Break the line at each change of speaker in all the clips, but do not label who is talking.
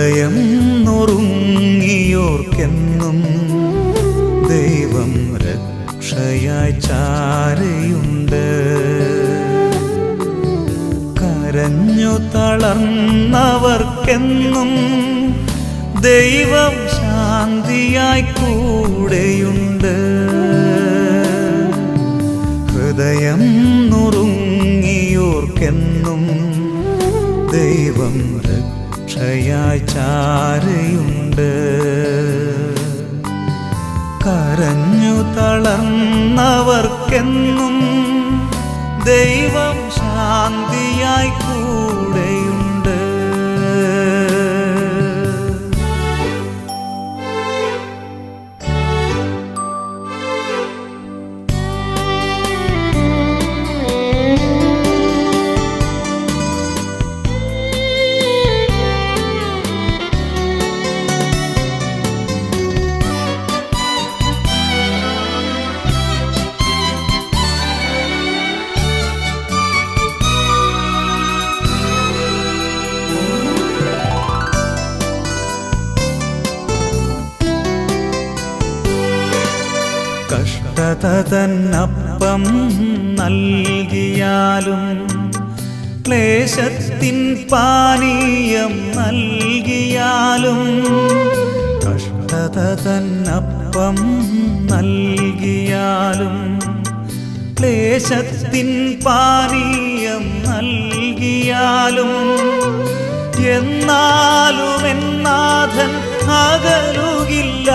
ഹൃദയം നുറുങ്ങിയോർക്കെന്നും ദൈവം രക്ഷയായി ചാരയുണ്ട് കരഞ്ഞു തളർന്നവർക്കെന്നും ദൈവം ശാന്തിയായി കൂടെയുണ്ട് ഹൃദയം നുറുങ്ങിയോർക്കെന്നും ദൈവം രക്ഷയായി ചാരയുണ്ട് കരഞ്ഞു തളർന്നവർക്കെന്നും ദൈവം ശാന്തിയായി കൂടെയുണ്ട് കഷ്ടത തന്നപ്പം നൽകിയാലും ക്ലേശത്തിൻ പാനീയം നൽകിയാലും കഷ്ടത തന്നപ്പം നൽകിയാലും ക്ലേശത്തിൻ പാനീയം നൽകിയാലും എന്നാലും എന്നാഥൻ അകലുകില്ല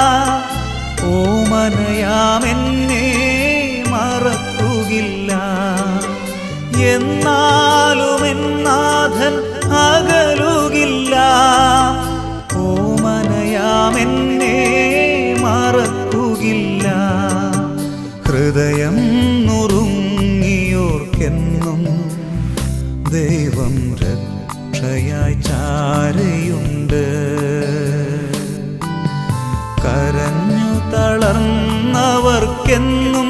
ഓമനയാമെന്നെ മറക്കുകില്ല എന്നാലും എന്നാഥൻ അകലുകില്ല ഓമനയാമെന്നെ മറക്കുകില്ല ഹൃദയം നുറുങ്ങിയോർക്കെന്നും ദൈവം രക്ഷയായി ചാരയുണ്ട് കരഞ്ഞു തളർന്നവർക്കെന്നും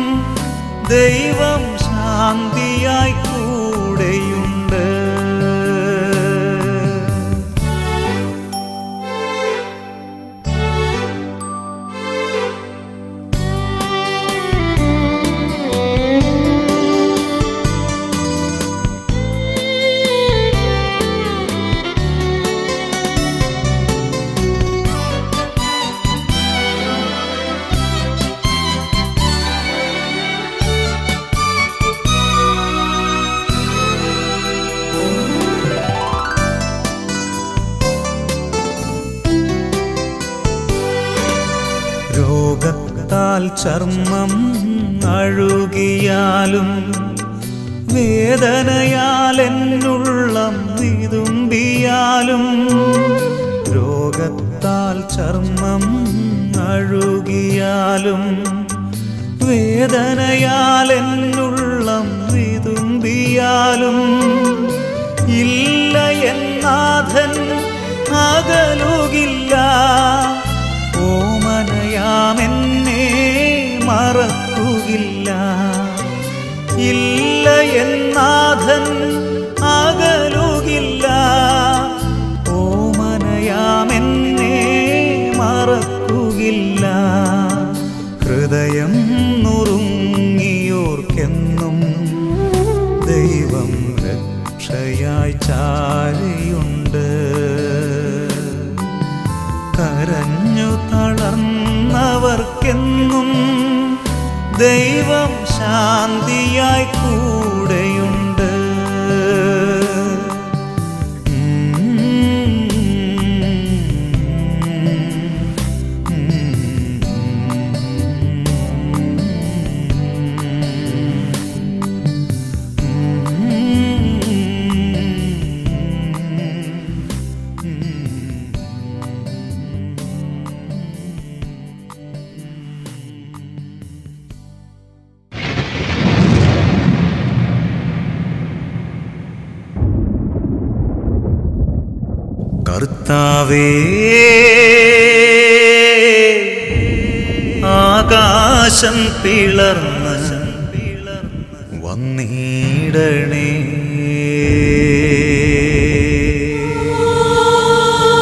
ദൈവം ശാന്തിയായി കൂടെയുണ്ട് രോഗത്താൽ ചർമ്മം അഴുകിയാലും വേദനയാൽ എന്നുള്ളം വിതുമ്പിയാലും രോഗത്താൽ ചർമ്മം അഴുകിയാലും വേദനയാൽ എന്നുള്ളം വിതുമ്പിയാലും ഇല്ല എന്നാഥൻ അകലുകില്ല ഓമനയാമെന്നെ മറക്കുകില്ല ഇല്ല എന്നാഥൻ അകലുകില്ല ഓമനയാമെന്നെ മറക്കുകില്ല ഹൃദയം നുറുങ്ങിയോർക്കെന്നും ദൈവം രക്ഷയായി ചാരിയുണ്ട് കരഞ്ഞു തളർന്നവർക്കെന്നും ദൈവം ശാന്തിയായി കൂടെയുണ്ട് കർത്താവേ ആകാശം പിളർന്ന് വന്നിടണേ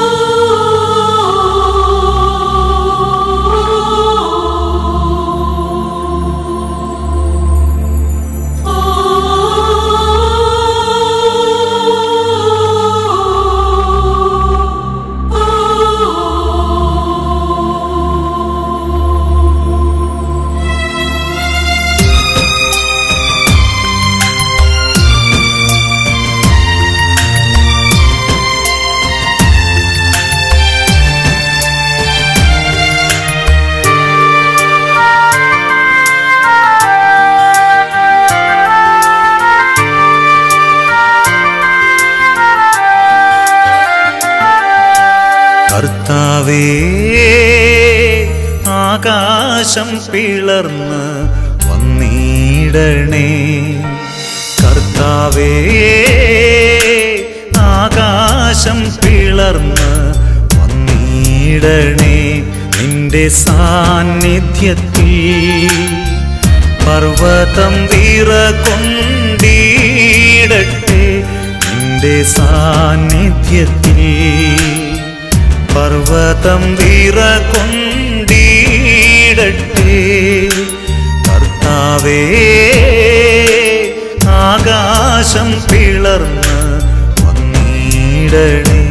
ആകാശം പിളർന്ന് വന്നിടണേ കർത്താവേ ആകാശം പിളർന്ന് വന്നിടണേ നിന്റെ സാന്നിധ്യത്തിൽ പർവ്വതം വിറകൊണ്ടിടട്ടെ നിന്റെ സാന്നിധ്യത്തിൽ പർവ്വതം വിറകൊണ്ടിടട്ടെ കർത്താവേ ആകാശം പിളർന്ന് വന്നിടണേ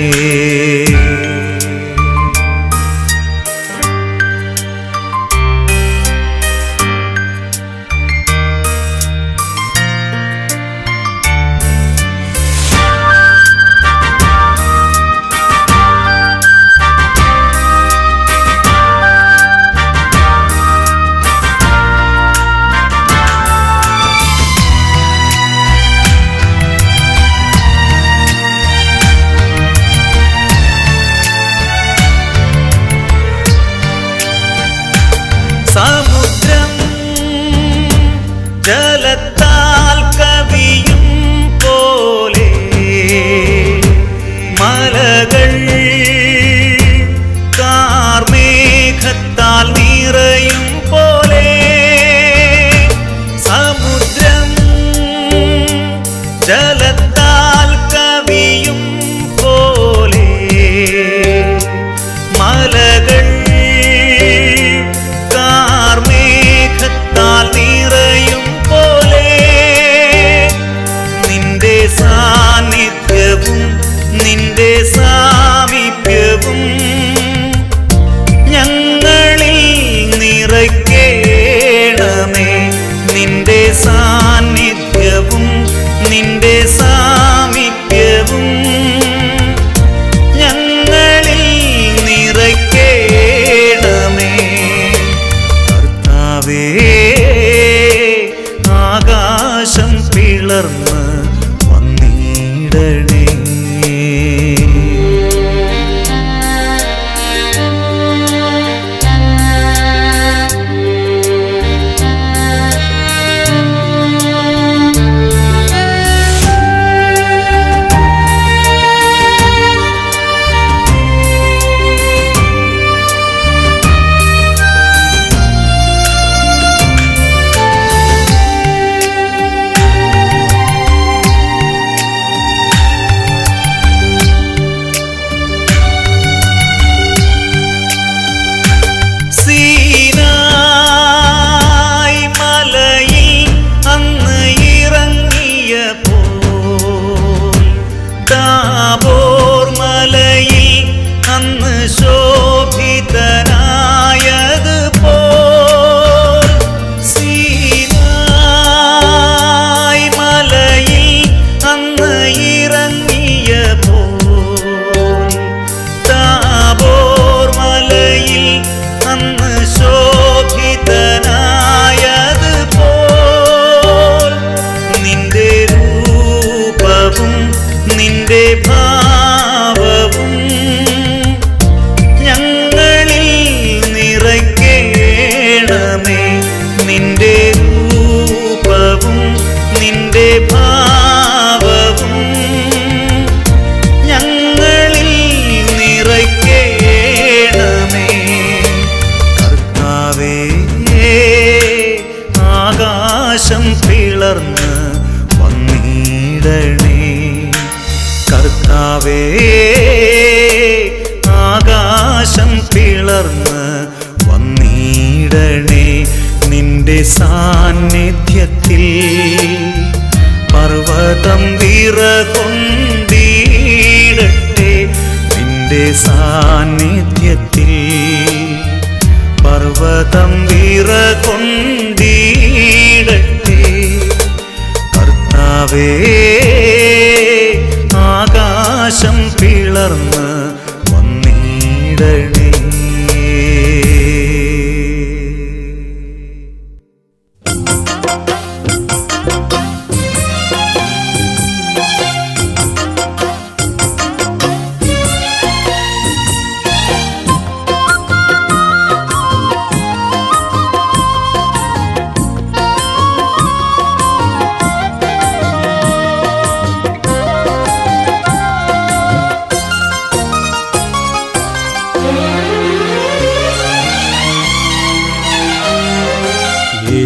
സമുദ്രം ജലത്താൽ കവിയും പോലെ മലകൾ കാർമേഘത്താൽ നിറയും പോലെ സമുദ്രം ജലത്താൽ കവിയും പോലെ മലകൾ കാർമേഘത്താൽ നിറയും പോലെ നിന്റെ സാന്നിധ്യവും നിന്റെ സാമീപ്യവും ഞങ്ങളിൽ നിറയ്ക്കേണമേ നിന്റെ സാന്നിധ്യവും നിന്റെ സാമീപ്യവും ഞങ്ങളിൽ നിറയ്ക്കേണമേ കർത്താവേ ആകാശം പിളർന്ന് വന്നിടണേ സീനായ് മലയിൽ അന്ന് ഇറങ്ങിയ പോൽ താബോർ മലയിൽ അന്ന് ശോഭിതനായത് പോൽ സീനായ് മലയിൽ അന്ന് ഇറങ്ങിയ പോൽ താബോർ മലയിൽ അന്ന് ശോഭിതനായത് പോൽ നിന്റെ രൂപവും നിന്റെ ഭാവവും ഞങ്ങളിൽ നിറയ്ക്കേണമേ നിന്റെ രൂപവും നിന്റെ ഭാവവും ഞങ്ങളിൽ നിറയ്ക്കേണമേ കർത്താവേ ആകാശം പിളർന്ന് വന്നിടണേ കർത്താവേ ആകാശം പിളർന്ന് വന്നിടണേ നിന്റെ സാന്നിധ്യത്തിൽ പർവ്വതം വിറകൊണ്ടിടട്ടെ നിന്റെ സാന്നിധ്യത്തിൽ പർവ്വതം വിറകൊണ്ടിടട്ടെ കർത്താവേ ആകാശം പിളർന്ന് വന്നിടണേ
ും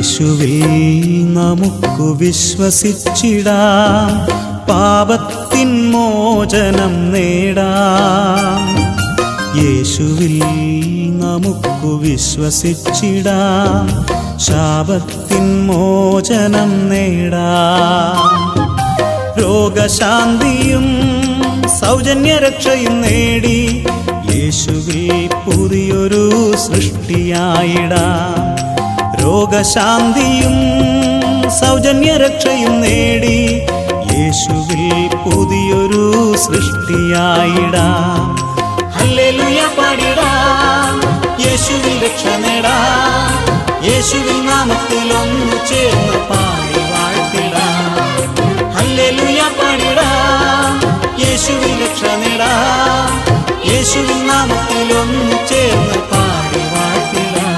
യേശുവിൽ നമുക്കു വിശ്വസിച്ചിടാം പാപത്തിൻ മോചനം നേടാം യേശുവിൽ നമുക്കു വിശ്വസിച്ചിടാം ശാപത്തിൻ മോചനം നേടാം രോഗശാന്തിയും സൗജന്യരക്ഷയും നേടി യേശുവിൽ പുതിയൊരു സൃഷ്ടിയായിടാം രോഗശാന്തിയും സൗജന്യരക്ഷയും നേടി യേശുവിൽ പുതിയൊരു സൃഷ്ടിയായിടാം ഹല്ലേലൂയ പാടിടാം യേശുവിൽ രക്ഷ നേടാം യേശുവിൻ നാമത്തിൽ ഒന്നു ചേർന്ന് പാടി വാഴ്ത്തിടാം ഹല്ലേലൂയ പാടിടാം യേശുവിൻ രക്ഷ നേടാം യേശുവിൻ നാമത്തിൽ ഒന്നു ചേർന്ന് പാടി വാഴ്ത്തിടാം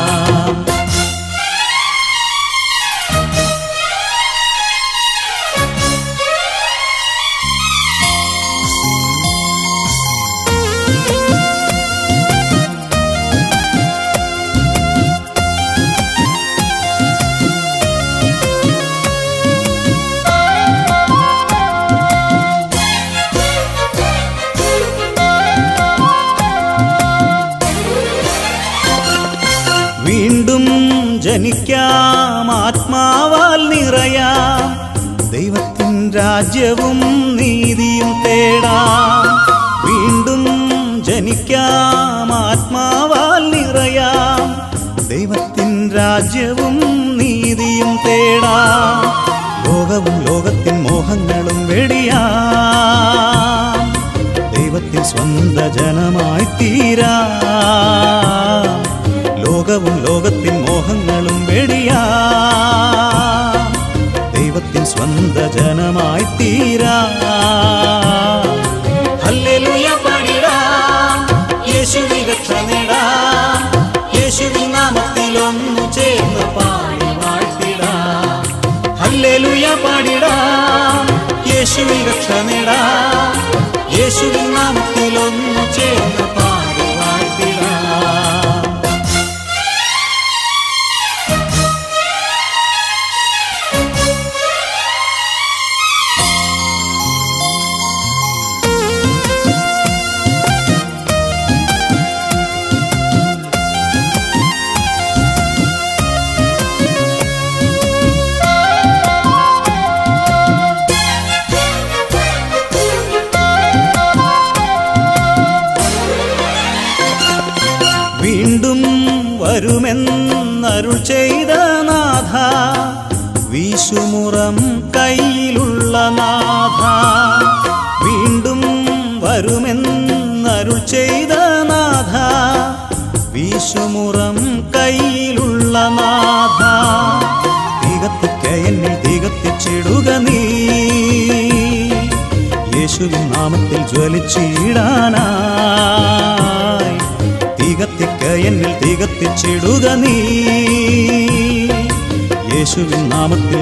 വീണ്ടും ജനിക്കാം ആത്മാവാൽ നിറയാം ദൈവത്തിൻ രാജ്യവും നീതിയും തേടാം വീണ്ടും ജനിക്കാം ആത്മാവാൽ നിറയാം ദൈവത്തിൻ രാജ്യവും നീതിയും തേടാം ലോകവും ലോകത്തിൻ മോഹങ്ങളും വെടിയാം ദൈവത്തിൻ സ്വന്ത ജനമായി തീരാ ലോകവും ലോകത്തിൻ മോഹങ്ങളും വെടിയാ ദൈവത്തിൻ സ്വന്ത ജനമായി തീരാ ഹല്ലേലൂയ പാടിടാം യേശുവിൻ രക്ഷ നേടാം യേശുവിൻ നാമത്തിൽ ഒന്നു ചേർന്ന് പാടി വാഴ്ത്തിടാം ഹല്ലേലൂയ പാടിടാം യേശുവിൻ രക്ഷ നേടാം യേശുവിൻ നാമത്തിൽ ഒന്നു ചേർന്ന് പാടി വാഴ്ത്തിടാം വീണ്ടും വരുമെന്നരുൾ ചെയ്ത നാഥ വീശുമുറം കയ്യിലുള്ള നാഥ വീണ്ടും വരുമെന്നരുൾ ചെയ്ത നാഥ വീശുമുറം കയ്യിലുള്ള നാഥ തികത്തിക്ക എന്നിൽ തികത്തിച്ചിടുക നീ യേശുവിൻ നാമത്തിൽ ജ്വലിച്ചിടാനായി തികത്തിക്ക എന്നിൽ തികത്തിച്ചിടുക നീ യേശുവിൻ നാമത്തിൽ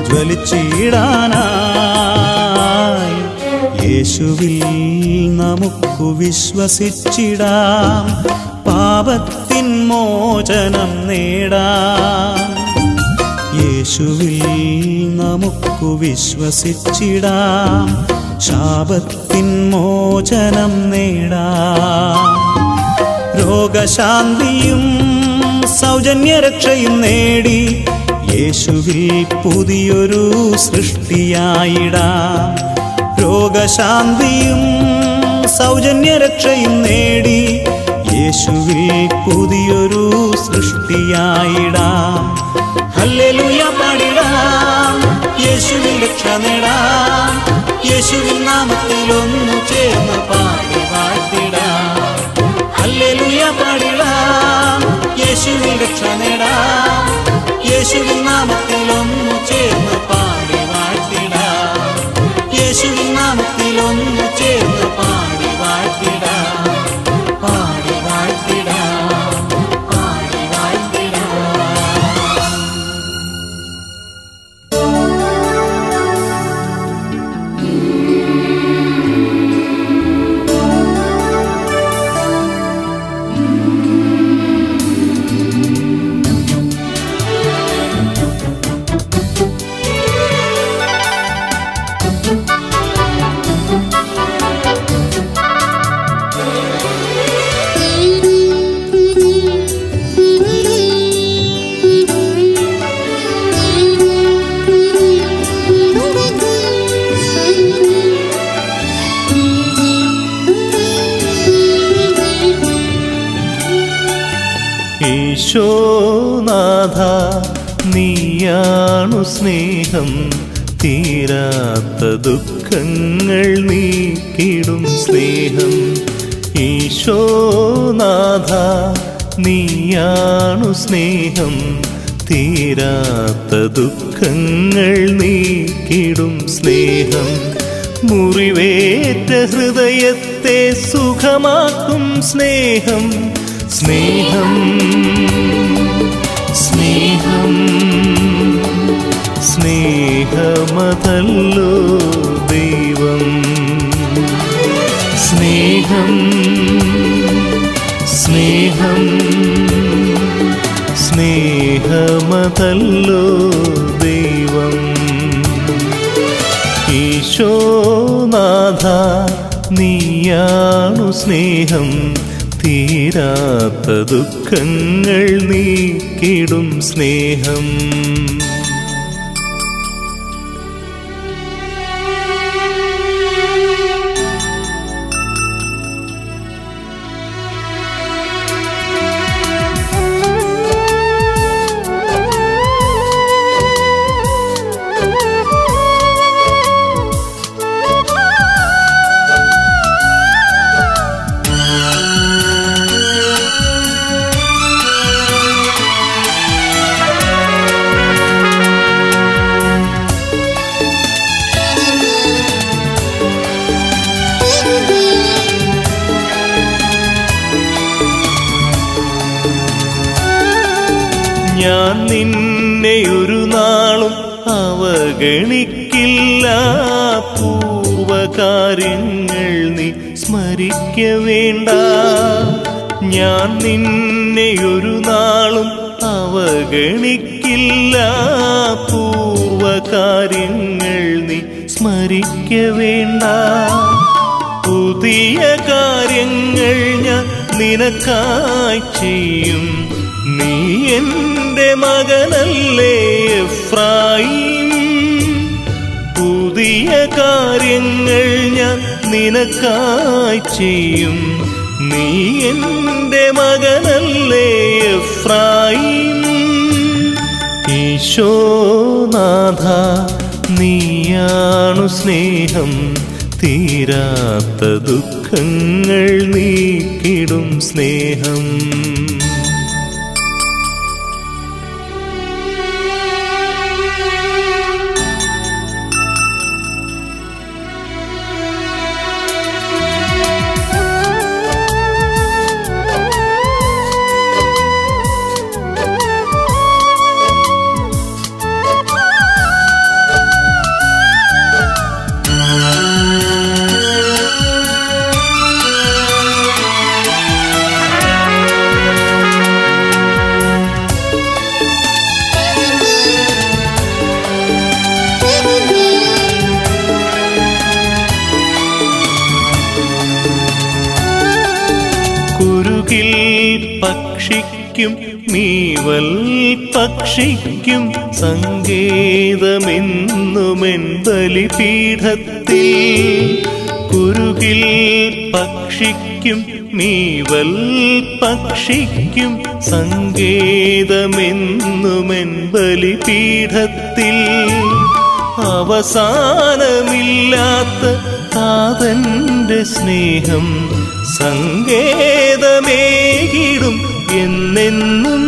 ജ്വലിച്ചിടാനായി യേശുവിൽ നമുക്കു വിശ്വസിച്ചിടാം പാപത്തിൻ മോചനം നേടാം യേശുവിൽ നമുക്കു വിശ്വസിച്ചിടാം ശാപത്തിൻ മോചനം നേടാം രോഗശാന്തിയും സൗജന്യരക്ഷയും നേടി യേശുവിൽ പുതിയൊരു സൃഷ്ടിയായിടാം രോഗശാന്തിയും സൗജന്യരക്ഷയും നേടി യേശുവിൽ പുതിയൊരു സൃഷ്ടിയായിടാം ഹല്ലേലൂയ പാടിടാം യേശുവിൻ രക്ഷ നേടാം യേശുവിൻ നാമത്തിൽ ഒന്നു ചേർന്ന് പാടി വാഴ്ത്തിടാം ഹല്ലേലൂയ പാടിടാം യേശുവിൻ രക്ഷ നേടാം യേശുവിൻ നാമത്തിൽ ഒന്നു ചേർന്ന് പാടി വാഴ്ത്തിടാം യേശുവിൻ നാമത്തിൽ ഒന്നു ചേർന്ന് പാടി വാഴ്ത്തിടാം പാടി വാഴ്ത്തിടാം പാടി വാഴ്ത്തിടാം
യേശുവേ ഈശോനാഥ നീയാണു സ്നേഹം തീരാത്ത ദുഃഖങ്ങൾ നീക്കിടും സ്നേഹം ഈശോനാഥ നീയാണു സ്നേഹം തീരാത്ത ദുഃഖങ്ങൾ നീക്കിടും സ്നേഹം മുറിവേറ്റ ഹൃദയത്തെ സുഖമാക്കും സ്നേഹം സ്നേഹം സ്നേഹം സ്നേഹമതല്ലോ ദൈവം സ്നേഹം സ്നേഹം സ്നേഹമതല്ലോ ദൈവം ഈശോനാഥ നീയാണു സ്നേഹം തീരാത്ത ദുഃഖങ്ങൾ നീക്കിടും സ്നേഹം ഞാൻ നിന്നെ ഒരു നാളും അവഗണിക്കില്ല പൂർവകാര്യങ്ങൾ നീ സ്മരിക്ക വേണ്ട ഞാൻ നിന്നെ ഒരു നാളും അവഗണിക്കില്ല പൂർവകാര്യങ്ങൾ നീ സ്മരിക്ക വേണ്ട പുതിയ കാര്യങ്ങൾ ഞാൻ നിനക്കായി ചെയ്യും നീ എൻ്റെ മകനല്ലേ എഫ്രായിം പുതിയ കാര്യങ്ങൾ ഞാൻ നിനക്കായി ചെയ്യും നീ എൻ്റെ മകനല്ലേ എഫ്രായിം ഈശോനാഥ നീയാണു സ്നേഹം തീരാത്ത ദുഃഖങ്ങൾ നീക്കിടും സ്നേഹം കുരുകിൽ പക്ഷിക്കും മീവൽ പക്ഷിക്കും സങ്കേതമെന്നുമെൻ ബലിപീഠത്തിൽ കുരുകിൽ പക്ഷിക്കും മീവൽ പക്ഷിക്കും സങ്കേതമെന്നുമെൻ ബലിപീഠത്തിൽ അവസാനമില്ലാത്ത താതന്റെ സ്നേഹം സങ്കേതമേകിടും എന്നെന്നും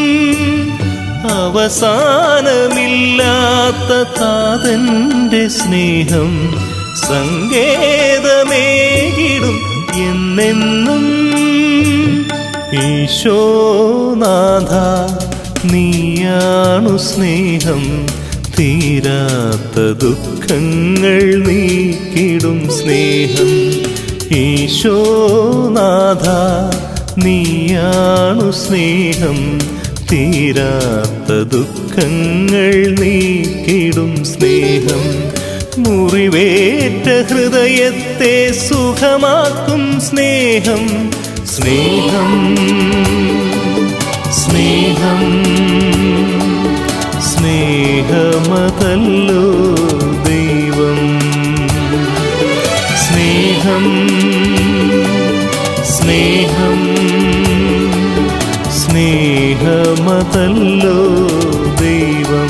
അവസാനമില്ലാത്ത താതന്റെ സ്നേഹം സങ്കേതമേകിടും എന്നെന്നും ഈശോനാഥ നീയാണു സ്നേഹം തീരാത്ത ദുഃഖങ്ങൾ നീക്കിടും സ്നേഹം ഈശോനാഥ നീയാണു സ്നേഹം തീരാത്ത ദുഃഖങ്ങൾ നീക്കിടും സ്നേഹം മുറിവേറ്റ ഹൃദയത്തെ സുഖമാക്കും സ്നേഹം സ്നേഹം സ്നേഹം സ്നേഹമതല്ലോ ദൈവം സ്നേഹം സ്നേഹം സ്നേഹമതല്ലോ മമതല്ലോ ദൈവം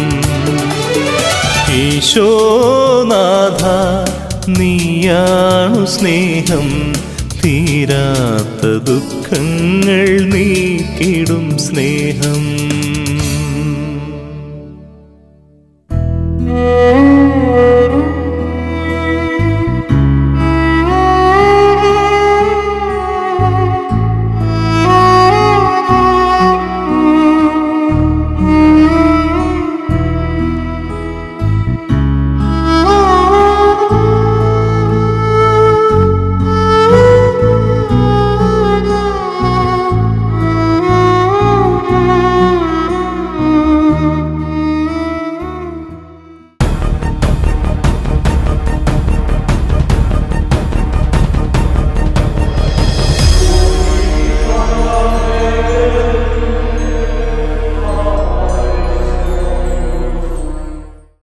ഈശോനാഥ നീയാണു സ്നേഹം തീരാത്ത ദുഃഖങ്ങൾ നീക്കിടും സ്നേഹം